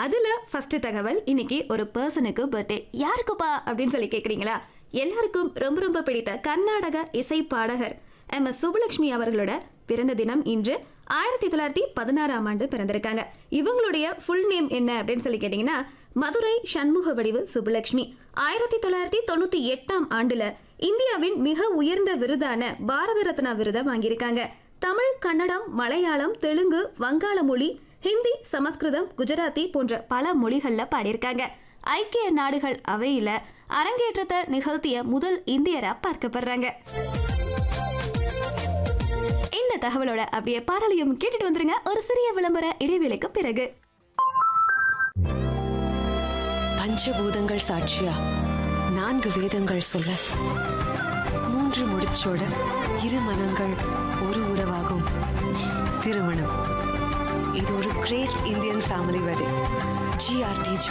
அதுல ஃபர்ஸ்ட் தகவல் இன்னைக்கு ஒரு பர்சனுக்கு பர்த்டே யாருக்குப்பா அப்படின்னு சொல்லி கேக்குறீங்களா எல்லாருக்கும் ரொம்ப ரொம்ப பிடித்த கர்நாடக இசை பாடகர் எம் எஸ் சுப்புலட்சுமி அவர்களோட பிறந்த தினம் இன்று ஆயிரத்தி தொள்ளாயிரத்தி பதினாறாம் ஆண்டு பிறந்திருக்காங்க இவங்களுடைய ஃபுல் நேம் என்ன அப்படின்னு சொல்லி கேட்டீங்கன்னா மதுரை சண்முக வடிவு சுப்புலட்சுமி ஆயிரத்தி தொள்ளாயிரத்தி தொண்ணூத்தி எட்டாம் ஆண்டுல இந்தியாவின் மிக உயர்ந்த விருதான பாரத ரத்னா விருதை வாங்கியிருக்காங்க தமிழ் கன்னடம் மலையாளம் தெலுங்கு வங்காள மொழி ஹிந்தி சமஸ்கிருதம் குஜராத்தி போன்ற பல மொழிகள்ல பாடியிருக்காங்க ஐக்கிய நாடுகள் அவையில அரங்கேற்றத்தை நிகழ்த்திய முதல் இந்தியரா பார்க்கப்படுறாங்க இந்த தகவலோட அப்படியே பாடலையும் கேட்டுட்டு வந்துருங்க ஒரு சிறிய விளம்பர இடைவேளைக்கு பிறகு பஞ்சபூதங்கள் சாட்சியா நான்கு வேதங்கள் சொல்ல மூன்று முடிச்சோட இரு மனங்கள் ஒரு உறவாகும் திருமணம் இது ஒரு great Indian family wedding GRT